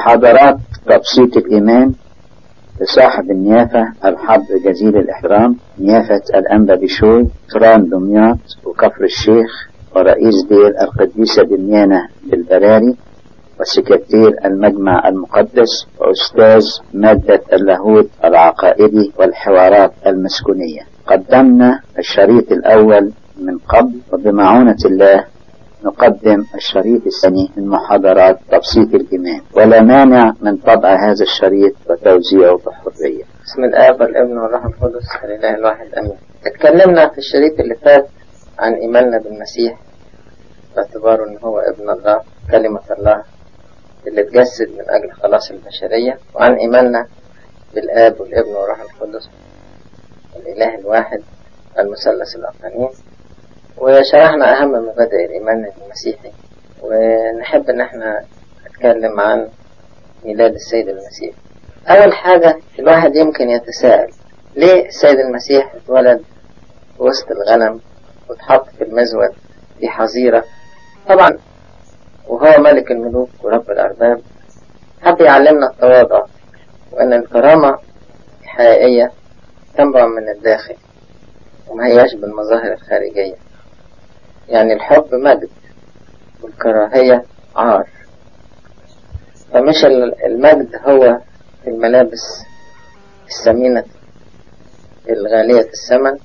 محاضرات تبسيط الإيمان لصاحب النيافة الحضر جزيل الإحترام نيافة الأنبا بشوي تران دمياط وكفر الشيخ ورئيس دير القديسة دميانة بالبراري وسكرتير المجمع المقدس وأستاذ مادة اللاهوت العقائدي والحوارات المسكونية قدمنا الشريط الأول من قبل وبمعونة الله نقدم الشريط الثاني من محاضرات تبسيط الإيمان ولا مانع من طبع هذا الشريط وتوزيعه بحرية بسم الآب والابن والروح القدس الإله الواحد آمين. اتكلمنا في الشريط اللي فات عن إيماننا بالمسيح باعتباره إن هو ابن الله كلمة الله اللي اتجسد من أجل خلاص البشرية وعن إيماننا بالآب والابن والروح القدس الإله الواحد المثلث الأقانيم وشرحنا أهم مبادئ الإيمان المسيحي ونحب إن احنا نتكلم عن ميلاد السيد المسيح أول حاجة الواحد يمكن يتساءل ليه السيد المسيح اتولد وسط الغنم واتحط في المزود في حظيرة طبعا وهو ملك الملوك ورب الأرباب حب يعلمنا التواضع وأن الكرامة الحقيقية تنبع من الداخل وما هياش بالمظاهر الخارجية يعني الحب مجد والكراهية عار فمش المجد هو في الملابس الثمينة الغالية الثمن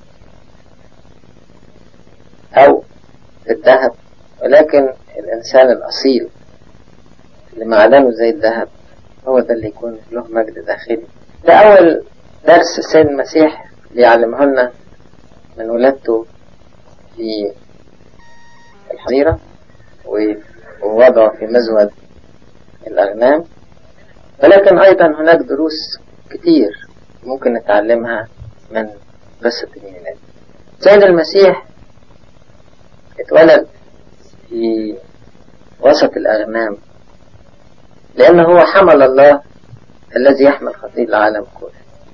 أو الذهب ولكن الإنسان الأصيل اللي معدنه زي الذهب هو ده اللي يكون له مجد داخلي ده أول درس السيد المسيح بيعلمه لنا من ولادته في الحظيرة ووضعه في مزود الأغنام ولكن أيضا هناك دروس كتير ممكن نتعلمها من قصة الميلاد سيد المسيح اتولد في وسط الأغنام لأنه هو حمل الله الذي يحمل خطية العالم كله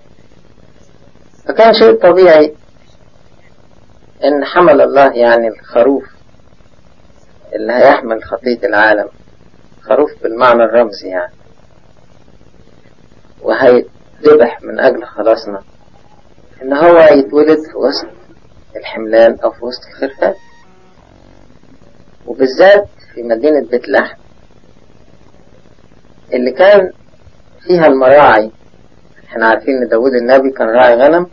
فكان شيء طبيعي إن حمل الله يعني الخروف اللي هيحمل خطية العالم خروف بالمعنى الرمزي يعني وهيذبح من أجل خلاصنا إن هو يتولد في وسط الحملان أو في وسط الخرفان وبالذات في مدينة بيت لحم اللي كان فيها المراعي احنا عارفين ان داود النبي كان راعي غنم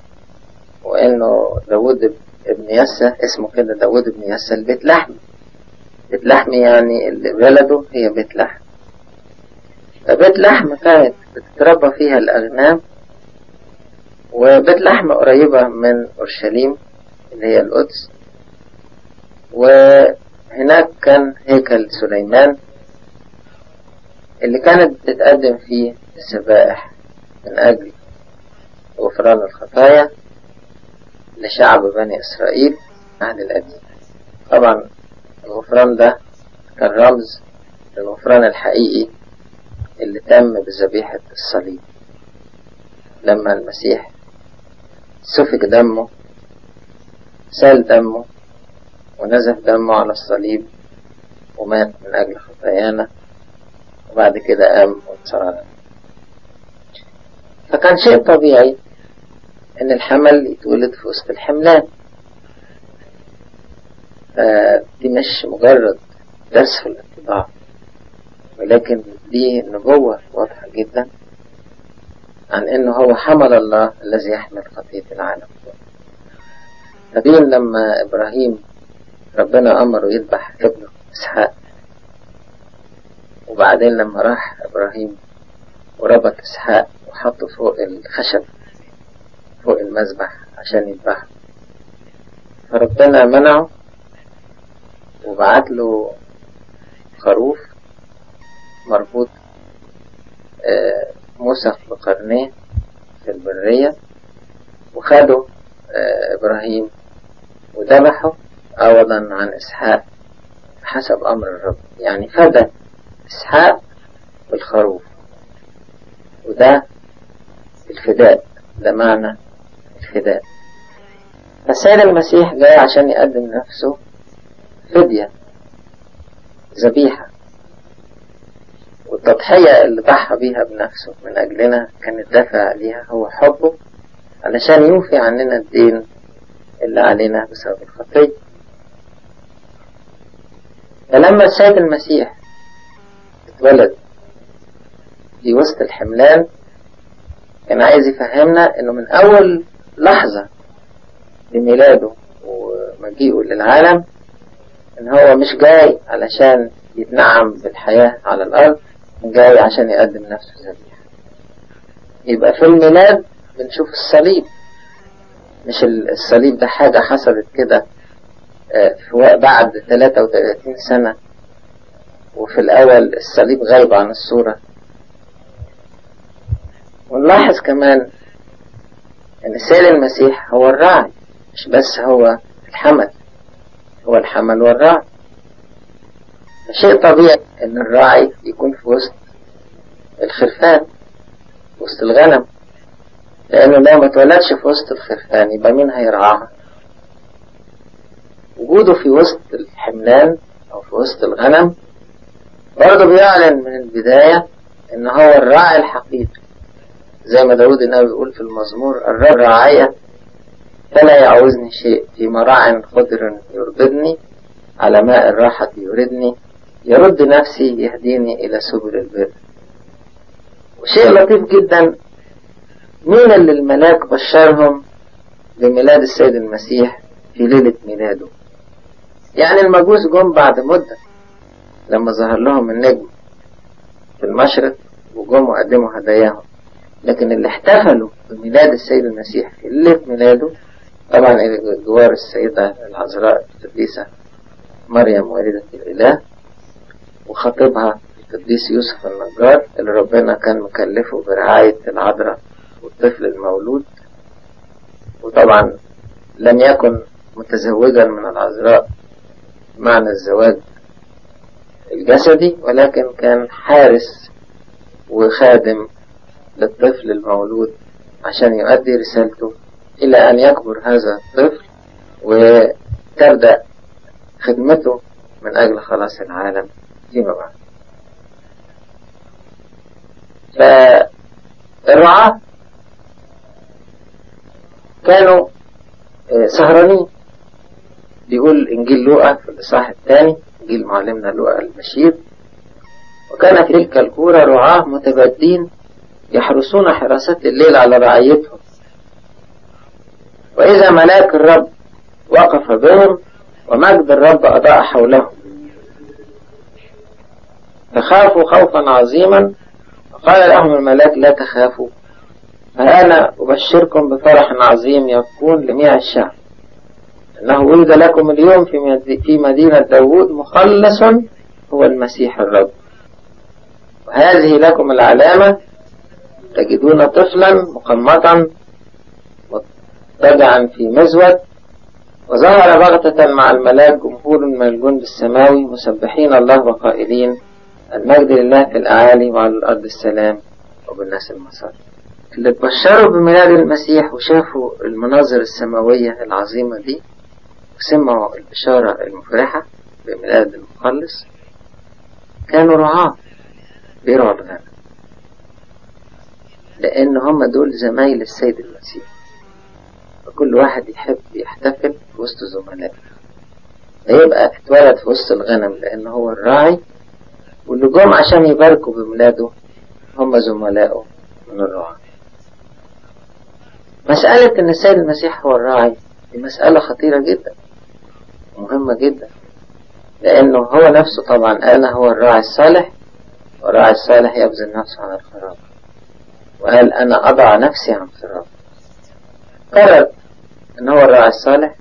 وانه داود ابن يسى اسمه كده داود ابن يسى البيت لحم بيت لحم يعني اللي بلده هي بيت لحم فبيت لحم كانت بتتربى فيها الأغنام وبيت لحم قريبة من أورشليم اللي هي القدس وهناك كان هيكل سليمان اللي كانت بتتقدم فيه الذبائح من أجل غفران الخطايا لشعب بني إسرائيل عهد القديم طبعا الغفران ده كان رمز للغفران الحقيقي اللي تم بذبيحة الصليب لما المسيح سفك دمه سال دمه ونزف دمه على الصليب ومات من أجل خطايانا وبعد كده قام وانتصر على فكان شيء طبيعي إن الحمل يتولد في وسط الحملان فدي مش مجرد درس في الاتباع ولكن دي نبوة واضحة جدا عن انه هو حمل الله الذي يحمل خطية العالم فدين لما ابراهيم ربنا امره يذبح ابنه اسحاق وبعدين لما راح ابراهيم وربط اسحاق وحطه فوق الخشب فوق المذبح عشان يذبحه فربنا منعه وبعت له خروف مربوط مسخ بقرنيه في البرية وخده إبراهيم وذبحه عوضا عن إسحاق حسب أمر الرب يعني فدى إسحاق بالخروف وده الفداء ده معنى الفداء فالسيد المسيح جاي عشان يقدم نفسه فدية ذبيحة والتضحية اللي ضحى بيها بنفسه من أجلنا كان الدافع ليها هو حبه علشان يوفي عننا الدين اللي علينا بسبب الخطية فلما السيد المسيح اتولد في وسط الحملان كان عايز يفهمنا انه من اول لحظة لميلاده ومجيئه للعالم ان هو مش جاي علشان يتنعم بالحياة على الارض جاي عشان يقدم نفسه ذبيحة يبقى في الميلاد بنشوف الصليب مش الصليب ده حاجة حصلت كده بعد 33 سنة وفي الأول الصليب غايب عن الصورة ونلاحظ كمان أن السيد المسيح هو الراعي مش بس هو الحمل هو الحمل والراعي شيء طبيعي أن الراعي يكون في وسط الخرفان وسط الغنم لأنه لو ما اتولدش في وسط الخرفان يبقى مين هيرعاها وجوده في وسط الحملان أو في وسط الغنم برضه بيعلن من البداية إن هو الراعي الحقيقي زي ما داود النبي بيقول في المزمور الرب راعية فلا يعوزني شيء في مراع خضر يربدني على ماء الراحة يردني يرد نفسي يهديني إلى سبل البر وشيء لطيف جدا مين اللي الملاك بشرهم بميلاد السيد المسيح في ليلة ميلاده يعني المجوس جم بعد مدة لما ظهر لهم النجم في المشرق وجم وقدموا هداياهم لكن اللي احتفلوا بميلاد السيد المسيح في ليلة ميلاده طبعا جوار السيدة العذراء القديسة مريم والدة الإله وخطيبها القديس يوسف النجار اللي ربنا كان مكلفه برعاية العذراء والطفل المولود وطبعا لم يكن متزوجا من العذراء معنى الزواج الجسدي ولكن كان حارس وخادم للطفل المولود عشان يؤدي رسالته إلى أن يكبر هذا الطفل وتبدأ خدمته من أجل خلاص العالم فيما بعد فالرعاة كانوا سهرانين بيقول إنجيل لوقا في الإصحاح الثاني إنجيل معلمنا لوقا البشير وكان في تلك الكورة رعاة متبدين يحرسون حراسات الليل على رعيتهم وإذا ملاك الرب وقف بهم ومجد الرب أضاء حولهم فخافوا خوفا عظيما وقال لهم الملاك لا تخافوا فأنا أبشركم بفرح عظيم يكون لجميع الشعب أنه ولد لكم اليوم في مدينة داود مخلص هو المسيح الرب وهذه لكم العلامة تجدون طفلا مقمطا مضطجعا في مزود وظهر بغتة مع الملاك جمهور من الجند السماوي مسبحين الله وقائلين المجد لله في الأعالي وعلى الأرض السلام وبالناس المسار اللي تبشروا بميلاد المسيح وشافوا المناظر السماوية العظيمة دي وسمعوا البشارة المفرحة بميلاد المخلص كانوا رعاة بيرعوا الغنم لأن هم دول زمايل السيد المسيح فكل واحد يحب يحتفل في وسط زملائه فيبقى اتولد في وسط الغنم لأن هو الراعي واللي جم عشان يباركوا بميلاده هم زملائه من الرعاة مسألة إن السيد المسيح هو الراعي دي مسألة خطيرة جدا مهمة جدا لأنه هو نفسه طبعا أنا هو الراعي الصالح والراعي الصالح يبذل نفسه عن الخراب وقال أنا أضع نفسي عن الخراب قرر إن هو الراعي الصالح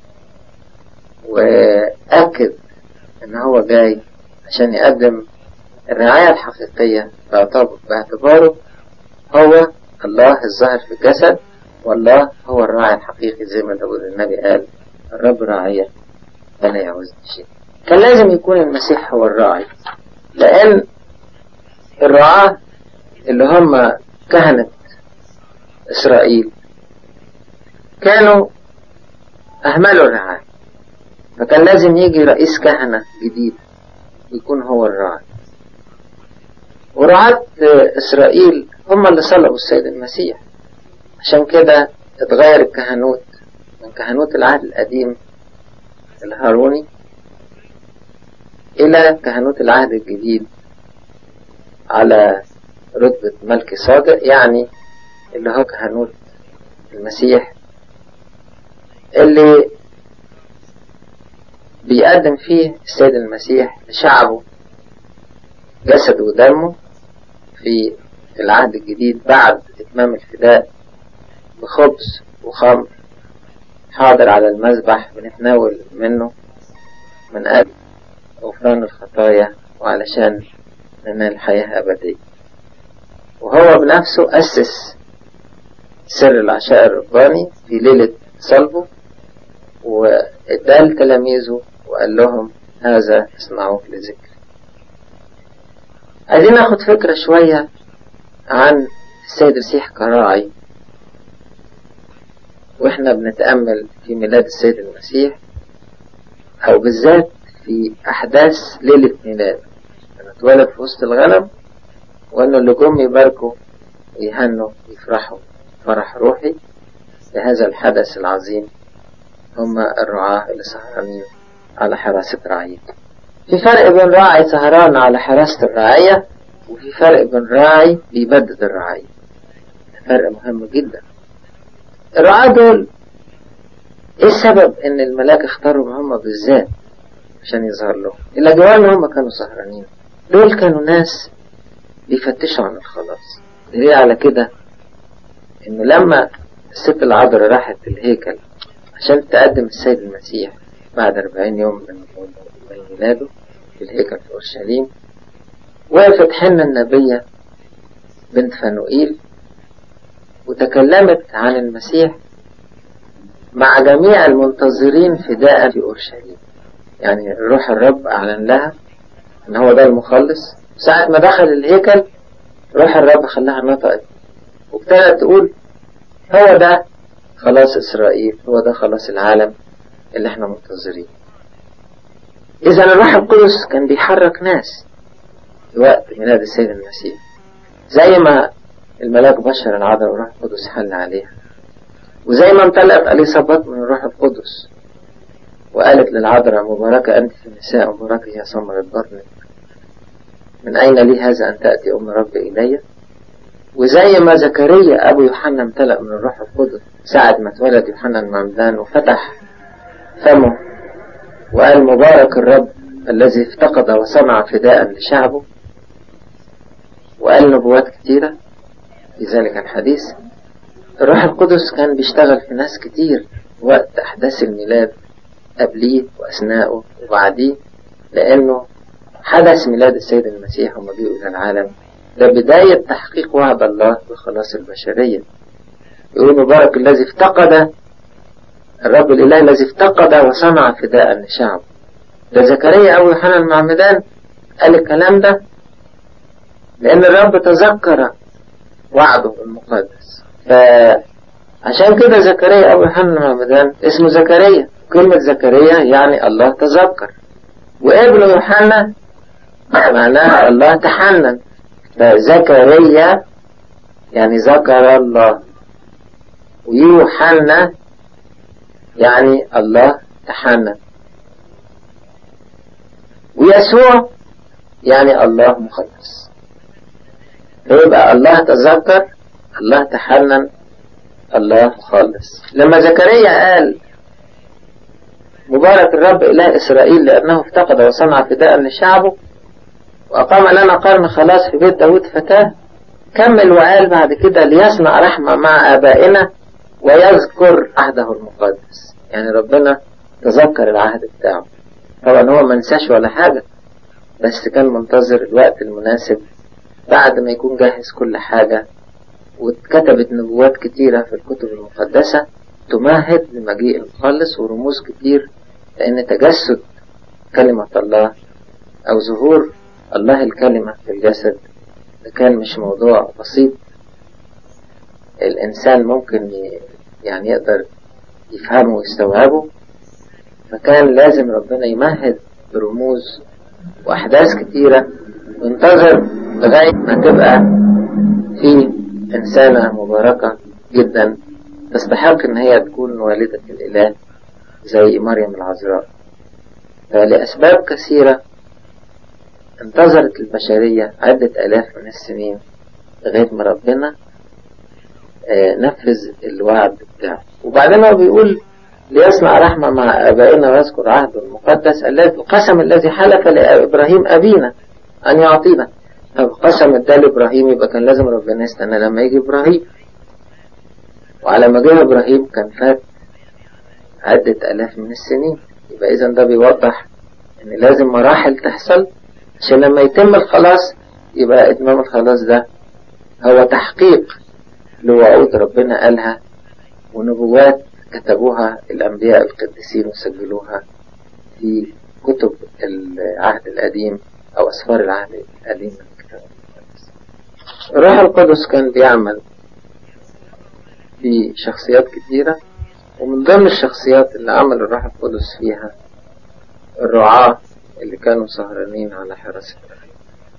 وأكد إن هو جاي عشان يقدم الرعاية الحقيقية باعتباره هو الله الظاهر في الجسد والله هو الراعي الحقيقي زي ما داود النبي قال الرب راعية فلا يعوزني شيء كان لازم يكون المسيح هو الراعي لأن الرعاة اللي هم كهنة إسرائيل كانوا أهملوا الرعاية فكان لازم يجي رئيس كهنة جديد يكون هو الراعي ورعاة إسرائيل هم اللي صلبوا السيد المسيح عشان كده اتغير الكهنوت من كهنوت العهد القديم الهاروني إلى كهنوت العهد الجديد على رتبة ملك صادق يعني اللي هو كهنوت المسيح اللي بيقدم فيه السيد المسيح لشعبه جسده ودمه في العهد الجديد بعد إتمام الفداء بخبز وخمر حاضر على المذبح بنتناول منه من أجل غفران الخطايا وعلشان ننال حياة أبدية وهو بنفسه أسس سر العشاء الرباني في ليلة صلبه واداه لتلاميذه وقال لهم هذا اصنعوه لذكر عايزين ناخد فكرة شوية عن السيد المسيح كراعي واحنا بنتأمل في ميلاد السيد المسيح أو بالذات في أحداث ليلة ميلاده أنه اتولد في وسط الغنم وأنه اللي جم يباركوا ويهنوا ويفرحوا فرح روحي لهذا الحدث العظيم هم الرعاة اللي سهرانين على حراسة رعيته في فرق بين راعي سهران على حراسة الرعية وفي فرق بين راعي بيبدد الرعية فرق مهم جدا الرعاة دول ايه السبب ان الملاك اختاروا هم بالذات عشان يظهر لهم الا جوال هم كانوا سهرانين دول كانوا ناس بيفتشوا عن الخلاص دليل على كده انه لما الست العذراء راحت الهيكل عشان تقدم السيد المسيح بعد 40 يوم من ميلاده في الهيكل في اورشليم وقفت حنة النبية بنت فنوئيل وتكلمت عن المسيح مع جميع المنتظرين فداء في أورشليم يعني روح الرب أعلن لها إن هو ده المخلص ساعة ما دخل الهيكل روح الرب خلاها نطقت وابتدت تقول هو ده خلاص إسرائيل هو ده خلاص العالم اللي احنا منتظرين إذا الروح القدس كان بيحرك ناس في وقت ميلاد السيد المسيح زي ما الملاك بشر العذراء والروح القدس حل عليها وزي ما امتلأت أليصابات من الروح القدس وقالت للعذراء مباركة أنت في النساء ومباركة هي ثمرة بطنك من أين لي هذا أن تأتي أم رب إلي وزي ما زكريا أبو يوحنا امتلأ من الروح القدس ساعة ما اتولد يوحنا المعمدان وفتح فمه وقال مبارك الرب الذي افتقد وصنع فداء لشعبه وقال نبوات كتيرة في ذلك الحديث الروح القدس كان بيشتغل في ناس كتير وقت أحداث الميلاد قبليه وأثناءه وبعديه لأنه حدث ميلاد السيد المسيح ومجيئه إلى العالم ده بداية تحقيق وعد الله بخلاص البشرية يقول مبارك الذي افتقد الرب الإله الذي افتقد وصنع فداء لشعبه ده زكريا أو يوحنا المعمدان قال الكلام ده لأن الرب تذكر وعده المقدس فعشان كده زكريا أو يوحنا المعمدان اسمه زكريا كلمة زكريا يعني الله تذكر وابنه يوحنا معناها الله تحنن فزكريا يعني ذكر الله ويوحنا يعني الله تحنن ويسوع يعني الله مخلص فيبقى الله تذكر الله تحنن الله مخلص لما زكريا قال مبارك الرب إله إسرائيل لأنه افتقد وصنع فداء لشعبه وأقام لنا قرن خلاص في بيت داود فتاه كمل وقال بعد كده ليصنع رحمة مع آبائنا ويذكر عهده المقدس يعني ربنا تذكر العهد بتاعه طبعا هو ما نساش ولا حاجة بس كان منتظر الوقت المناسب بعد ما يكون جاهز كل حاجة واتكتبت نبوات كتيرة في الكتب المقدسة تمهد لمجيء المخلص ورموز كتير لأن تجسد كلمة الله أو ظهور الله الكلمة في الجسد ده كان مش موضوع بسيط الإنسان ممكن يعني يقدر يفهمه ويستوعبه فكان لازم ربنا يمهد برموز وأحداث كتيرة وينتظر لغاية ما تبقى في إنسانة مباركة جدا تستحق إن هي تكون والدة الإله زي مريم العذراء فلأسباب كثيرة انتظرت البشرية عدة آلاف من السنين لغاية ما ربنا نفذ الوعد بتاعه وبعدين هو بيقول ليصنع رحمة مع آبائنا ويذكر عهده المقدس القسم الذي حلف لإبراهيم أبينا أن يعطينا طب قسم ده لإبراهيم يبقى كان لازم ربنا يستنى لما يجي إبراهيم وعلى ما جه إبراهيم كان فات عدة آلاف من السنين يبقى إذا ده بيوضح إن لازم مراحل تحصل عشان لما يتم الخلاص يبقى إتمام الخلاص ده هو تحقيق لوعود ربنا قالها ونبوات كتبوها الأنبياء القديسين وسجلوها في كتب العهد القديم أو أسفار العهد القديم من الكتاب المقدس. الروح القدس كان بيعمل في شخصيات كثيرة ومن ضمن الشخصيات اللي عمل الروح القدس فيها الرعاة اللي كانوا سهرانين على حراسة الرحيم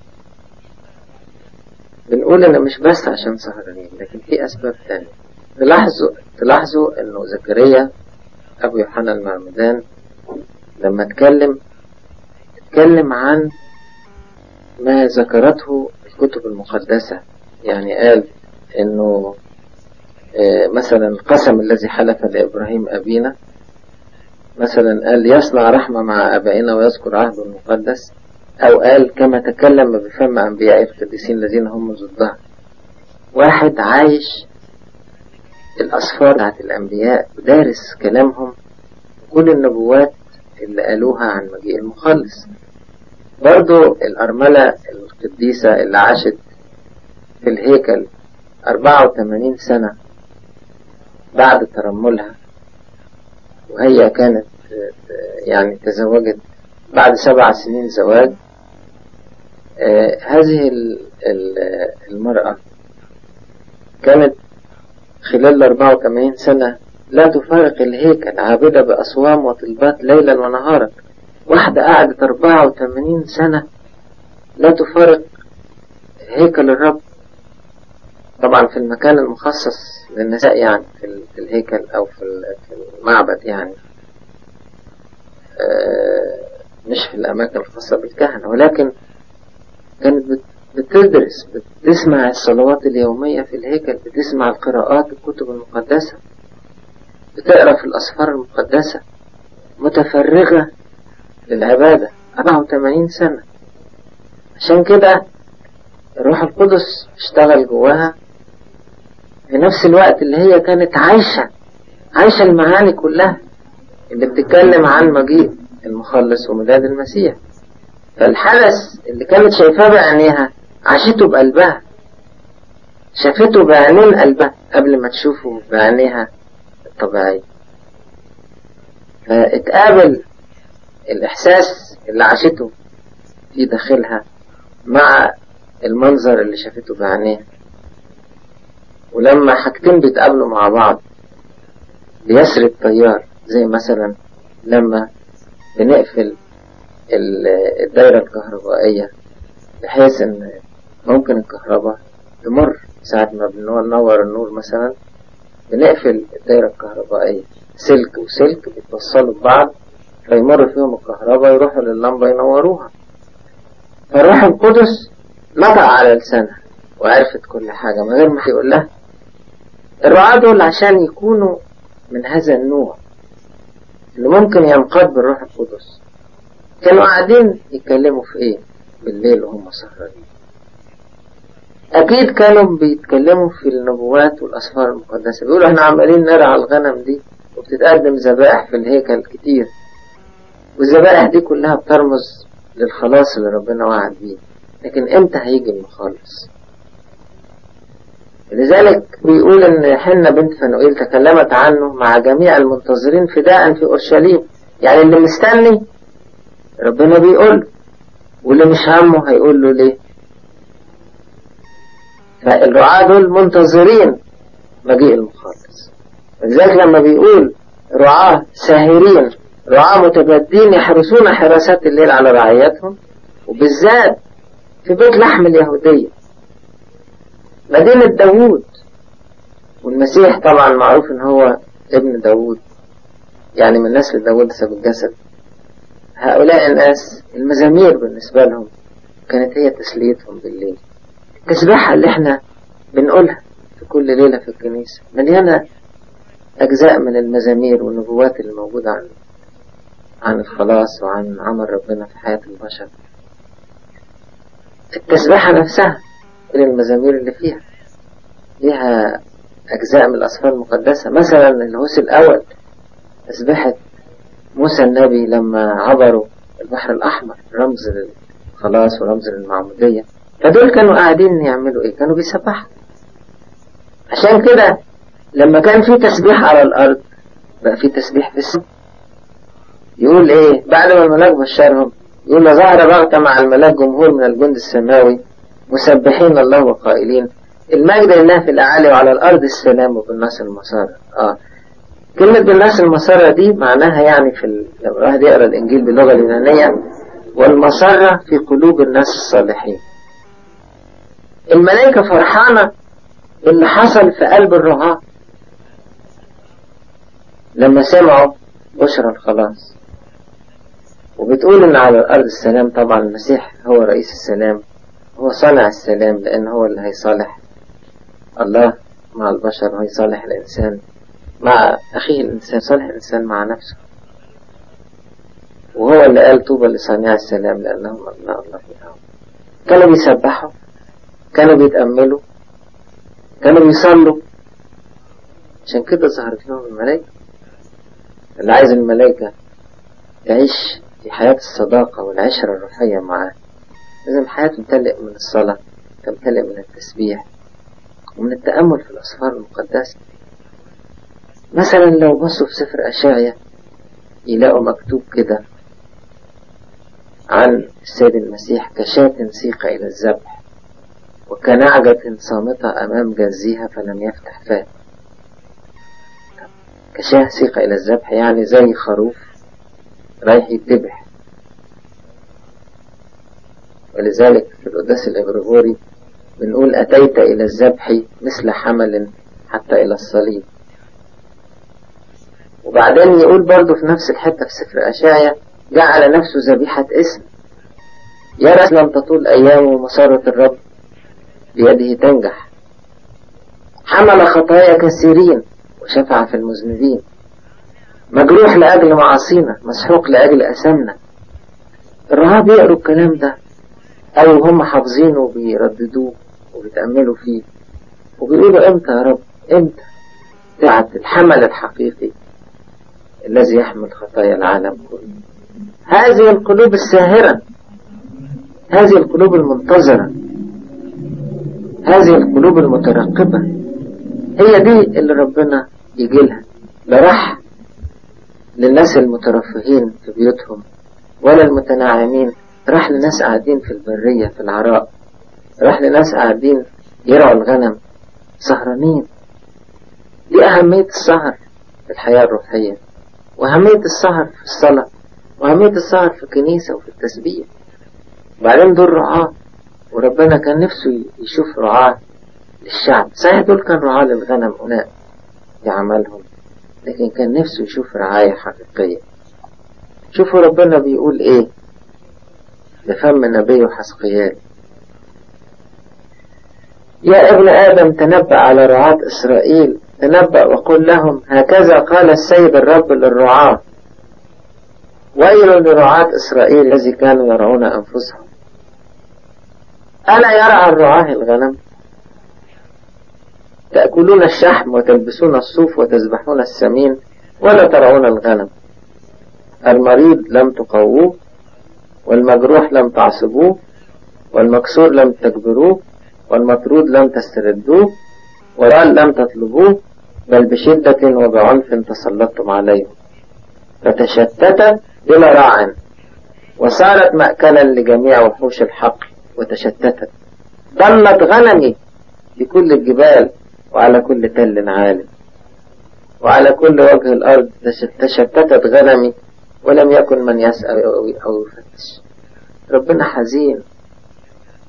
بنقول ان مش بس عشان سهرانين لكن في اسباب تانية تلاحظوا تلاحظوا انه زكريا ابو يوحنا المعمدان لما اتكلم اتكلم عن ما ذكرته الكتب المقدسة يعني قال انه مثلا القسم الذي حلف لإبراهيم أبينا مثلا قال يصنع رحمة مع أبائنا ويذكر عهده المقدس أو قال كما تكلم بفم أنبياء القديسين الذين هم ضدها واحد عايش الأسفار بتاعت الأنبياء ودارس كلامهم كل النبوات اللي قالوها عن مجيء المخلص برضو الأرملة القديسة اللي عاشت في الهيكل 84 سنة بعد ترملها وهي كانت يعني تزوجت بعد سبع سنين زواج آه هذه المرأة كانت خلال 84 سنة لا تفارق الهيكل عابدة بأصوام وطلبات ليلا ونهارا واحدة قعدت 84 سنة لا تفارق هيكل الرب طبعا في المكان المخصص للنساء يعني في الهيكل أو في المعبد يعني مش في الأماكن الخاصة بالكهنة ولكن كانت بتدرس بتسمع الصلوات اليومية في الهيكل بتسمع القراءات الكتب المقدسة بتقرأ في الأسفار المقدسة متفرغة للعبادة 84 سنة عشان كده الروح القدس اشتغل جواها في نفس الوقت اللي هي كانت عايشة عايشة المعاني كلها اللي بتتكلم عن مجيء المخلص وميلاد المسيح فالحدث اللي كانت شايفاه بعينيها عاشته بقلبها شافته بعينين قلبها قبل ما تشوفه بعينيها الطبيعية فاتقابل الإحساس اللي عاشته في داخلها مع المنظر اللي شافته بعينيها ولما حاجتين بيتقابلوا مع بعض بيسري التيار زي مثلا لما بنقفل الدايرة الكهربائية بحيث ان ممكن الكهرباء تمر ساعة ما بننور النور مثلا بنقفل الدايرة الكهربائية سلك وسلك بيتوصلوا ببعض فيمر فيهم الكهرباء يروحوا لللمبة ينوروها فالروح القدس نطق على لسانها وعرفت كل حاجة من غير ما يقول لها الرعاة دول عشان يكونوا من هذا النوع اللي ممكن ينقاد بالروح القدس كانوا قاعدين يتكلموا في ايه بالليل وهم سهرانين اكيد كانوا بيتكلموا في النبوات والاسفار المقدسه بيقولوا احنا عمالين نرعى الغنم دي وبتتقدم ذبائح في الهيكل كتير والذبائح دي كلها بترمز للخلاص اللي ربنا وعد بيه لكن امتى هيجي المخلص لذلك بيقول ان حنة بنت فنوئيل تكلمت عنه مع جميع المنتظرين فداء في اورشليم يعني اللي مستني ربنا بيقول واللي مش همه هيقول له ليه فالرعاة دول منتظرين مجيء المخلص لذلك لما بيقول رعاة ساهرين رعاة متبدين يحرسون حراسات الليل على رعايتهم وبالذات في في بيت لحم اليهودية مدينة داوود والمسيح طبعا معروف ان هو ابن داوود يعني من نسل داوود بسبب الجسد هؤلاء الناس المزامير بالنسبة لهم كانت هي تسليتهم بالليل التسبيحة اللي احنا بنقولها في كل ليلة في الكنيسة مليانة أجزاء من المزامير والنبوات اللي موجودة عن عن الخلاص وعن عمل ربنا في حياة البشر التسبيحة نفسها من المزامير اللي فيها ليها أجزاء من الأسفار المقدسة مثلا الهوس الأول تسبيحة موسى النبي لما عبروا البحر الأحمر رمز للخلاص ورمز للمعمودية فدول كانوا قاعدين يعملوا إيه؟ كانوا بيسبحوا عشان كده لما كان في تسبيح على الأرض بقى في تسبيح في السماء يقول إيه بعد ما الملاك بشرهم يقول ظهر بغتة مع الملاك جمهور من الجند السماوي مسبحين الله وقائلين المجد لله في الأعالي وعلى الأرض السلام وبالناس المسارة آه كلمة بالناس المسارة دي معناها يعني في ال... لما الواحد يقرأ الإنجيل باللغة اليونانية والمسرة في قلوب الناس الصالحين الملائكة فرحانة اللي حصل في قلب الرعاة لما سمعوا بشرى الخلاص وبتقول ان على الارض السلام طبعا المسيح هو رئيس السلام هو صانع السلام لان هو اللي هيصالح الله مع البشر وهيصالح الانسان مع اخيه الانسان صالح الانسان مع نفسه وهو اللي قال طوبى لصانع السلام لانهم ابناء الله يرحمه كانوا بيسبحوا كانوا بيتأملوا كانوا بيصلوا عشان كده ظهرت لهم الملائكة اللي عايز الملائكة تعيش في حياة الصداقة والعشرة الروحية معاه لازم حياته تمتلئ من الصلاة تمتلئ من التسبيح ومن التأمل في الأسفار المقدسة مثلا لو بصوا في سفر أشعيا يلاقوا مكتوب كده عن السيد المسيح كشاة سيق إلى الذبح وكنعجة صامتة أمام جزيها فلم يفتح فاه كشاه سيق إلى الذبح يعني زي خروف رايح يتذبح ولذلك في القداس الإغريغوري بنقول أتيت إلى الذبح مثل حمل حتى إلى الصليب وبعدين يقول برضه في نفس الحتة في سفر أشعيا جعل نفسه ذبيحة اسم يرى لم تطول أيامه مسارة الرب بيده تنجح حمل خطايا كثيرين وشفع في المذنبين مجروح لأجل معاصينا مسحوق لأجل أثامنا الرهاب يقروا الكلام ده أو هم حافظينه وبيرددوه وبيتأملوا فيه وبيقولوا إمتى يا رب إمتى ساعة الحمل الحقيقي الذي يحمل خطايا العالم كله هذه القلوب الساهرة هذه القلوب المنتظرة هذه القلوب المترقبة هي دي اللي ربنا يجي لها لا راح للناس المترفهين في بيوتهم ولا المتناعمين راح لناس قاعدين في البرية في العراء راح لناس قاعدين يرعوا الغنم سهرانين دي أهمية السهر في الحياة الروحية وأهمية السهر في الصلاة وأهمية السهر في الكنيسة وفي التسبيح وبعدين دول رعاة وربنا كان نفسه يشوف رعاة للشعب صحيح دول كان رعاة للغنم هناك في عملهم لكن كان نفسه يشوف رعاية حقيقية شوفوا ربنا بيقول ايه بفم نبيه حسقيال يا ابن آدم تنبأ على رعاة إسرائيل تنبأ وقل لهم هكذا قال السيد الرب للرعاة ويل لرعاة إسرائيل الذي كانوا يرعون أنفسهم ألا يرعى الرعاة الغنم تأكلون الشحم وتلبسون الصوف وتذبحون السمين ولا ترعون الغنم المريض لم تقووه والمجروح لم تعصبوه والمكسور لم تجبروه والمطرود لم تستردوه والآن لم تطلبوه بل بشدة وبعنف تسلطتم عليه فتشتت بلا راع وصارت مأكلا لجميع وحوش الحق وتشتتت ضلت غنمي بكل الجبال وعلى كل تل عالي وعلى كل وجه الأرض تشتتت غنمي ولم يكن من يسأل أو يفتش ربنا حزين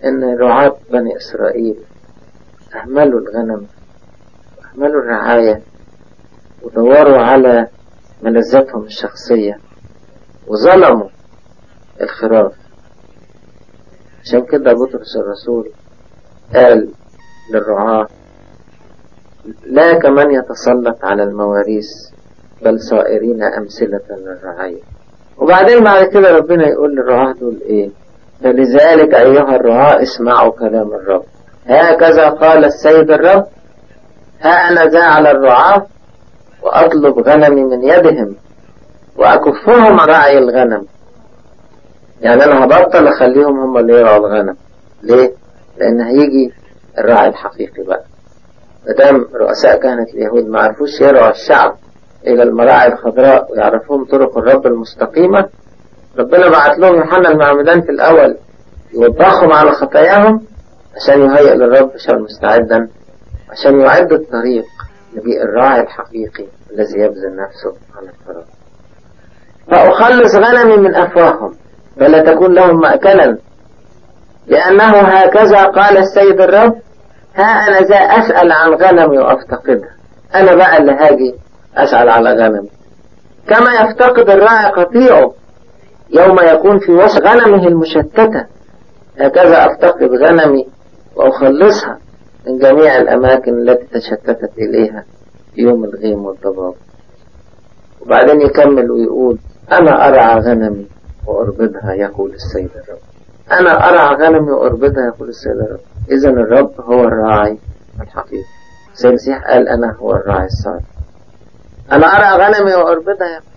ان رعاة بني اسرائيل اهملوا الغنم اهملوا الرعاية ودوروا على ملذاتهم الشخصية وظلموا الخراف عشان كده بطرس الرسول قال للرعاة لا كمن يتسلط على المواريث بل صائرين أمثلة للرعاية وبعدين بعد كده ربنا يقول للرعاة دول إيه فلذلك أيها الرعاة اسمعوا كلام الرب هكذا قال السيد الرب ها أنا ذا على الرعاة وأطلب غنمي من يدهم وأكفهم رعي الغنم يعني أنا هبطل أخليهم هم اللي يرعوا الغنم ليه؟ لأن هيجي الراعي الحقيقي بقى مدام رؤساء كهنة اليهود ما عرفوش يرعوا الشعب إلى المراعي الخضراء ويعرفوهم طرق الرب المستقيمة ربنا بعت لهم يوحنا المعمدان في الأول يوبخهم على خطاياهم عشان يهيئ للرب شر مستعدا عشان يعد الطريق لجيء الراعي الحقيقي الذي يبذل نفسه عن الفراغ فأخلص غنمي من أفواههم فلا تكون لهم مأكلا لأنه هكذا قال السيد الرب ها أنا ذا أسأل عن غنمي وأفتقدها أنا بقى اللي هاجي أسأل على غنمي كما يفتقد الراعي قطيعه يوم يكون في وسط غنمه المشتتة هكذا أفتقد غنمي وأخلصها من جميع الأماكن التي تشتتت إليها في يوم الغيم والضباب وبعدين يكمل ويقول أنا أرعى غنمي وأربدها يقول السيد الرب أنا أرعى غنمي وأربدها يقول السيد الرب إذا الرب هو الراعي الحقيقي سيد المسيح قال أنا هو الراعي الصالح أنا أرعى غنمي وأربدها